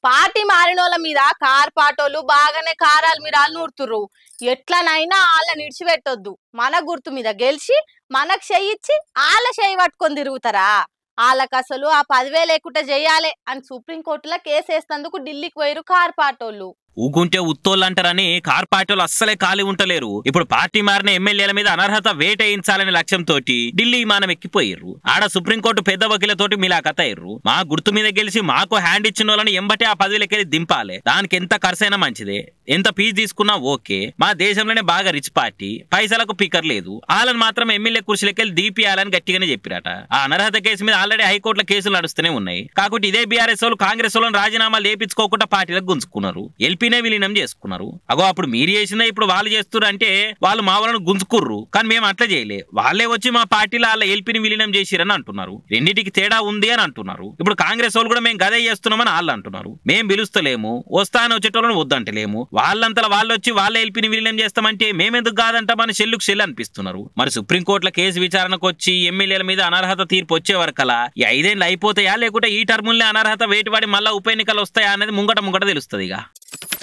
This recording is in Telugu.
పార్టీ మారినోళ్ళ మీద కార్ పాటోళ్ళు బాగానే కారాలు మీరాలు నూరుతుర్రు ఎట్లనైనా వాళ్ళని ఇడిచిపెట్టొద్దు మన గుర్తు మీద గెలిచి మనకు చెయ్యిచ్చి వాళ్ళ చెయ్యి పట్టుకొని తిరుగుతారా వాళ్ళకి అసలు ఆ పదివేలు లేకుండా చెయ్యాలి అని సుప్రీంకోర్టులో కేసు వేసినందుకు ఢిల్లీకి పోయిరు కార్ పాటోళ్ళు ఊకుంటే ఉత్తోళ్ళు అంటారని కార్ పార్టీలు అస్సలే ఖాళీ ఉంటలేరు ఇప్పుడు పార్టీ మారిన ఎమ్మెల్యేల మీద అనర్హత వేటేయించాలనే లక్ష్యంతో ఢిల్లీ విమానం ఎక్కిపోయారు ఆడ సుప్రీంకోర్టు పెద్ద వకీలతోటి మిలాఖత్ అయ్యారు మా గుర్తు మీద గెలిచి మాకు హ్యాండ్ ఇచ్చిన వాళ్ళని ఎంబటే ఆ పదవిలకెళ్ళి దింపాలి దానికి ఎంత ఖర్చైనా మంచిదే ఎంత ఫీజు తీసుకున్నా ఓకే మా దేశంలోనే బాగా రిచ్ పార్టీ పైసలకు పికర్ లేదు వాళ్ళని మాత్రం ఎమ్మెల్యే కుర్చీలకెళ్ళి దిగిపియాలని గట్టిగానే చెప్పిరట ఆ అనర్హత కేసు మీద ఆల్రెడీ హైకోర్టులో కేసులు నడుస్తూనే ఉన్నాయి కాకపోతే ఇదే బీఆర్ఎస్ వాళ్ళు కాంగ్రెస్ వాళ్ళని రాజీనామా లేపించుకోకుండా పార్టీలకు గుంజుకున్నారు ఎల్పీనే విలీనం చేసుకున్నారు అగో అప్పుడు మీరు చేసిందే ఇప్పుడు వాళ్ళు చేస్తున్నారు అంటే వాళ్ళు మా వాళ్ళని గుంజుకుర్రు కానీ మేము అట్లా చేయలే వాళ్ళే వచ్చి మా పార్టీలో వాళ్ళ ఎల్పీని విలీనం చేసిరని అంటున్నారు రెండింటికి తేడా ఉంది అని అంటున్నారు ఇప్పుడు కాంగ్రెస్ వాళ్ళు కూడా మేము గదే చేస్తున్నామని వాళ్ళు అంటున్నారు మేము పిలుస్తలేము వస్తా అని వచ్చేటోళ్ళని వద్దంటలేము వాళ్ళంతలా వాళ్ళు వచ్చి వాళ్ళ ఎల్పీని విలీనం చేస్తామంటే మేమెందుకు కాదంటామని చెల్లుకు చెల్లి అనిపిస్తున్నారు మరి సుప్రీంకోర్టులో కేసు విచారణకు వచ్చి ఎమ్మెల్యేల మీద అనర్హత తీర్పు వచ్చే వరకలా ఈ ఐదేళ్ళు అయిపోతాయా లేకుంటే ఈ టర్ముల్ని అనర్హత వేటివాడి మళ్ళా ఉప ఎన్నికలు వస్తాయా అనేది ముంగట ముంగట తెలుస్తుంది ఇక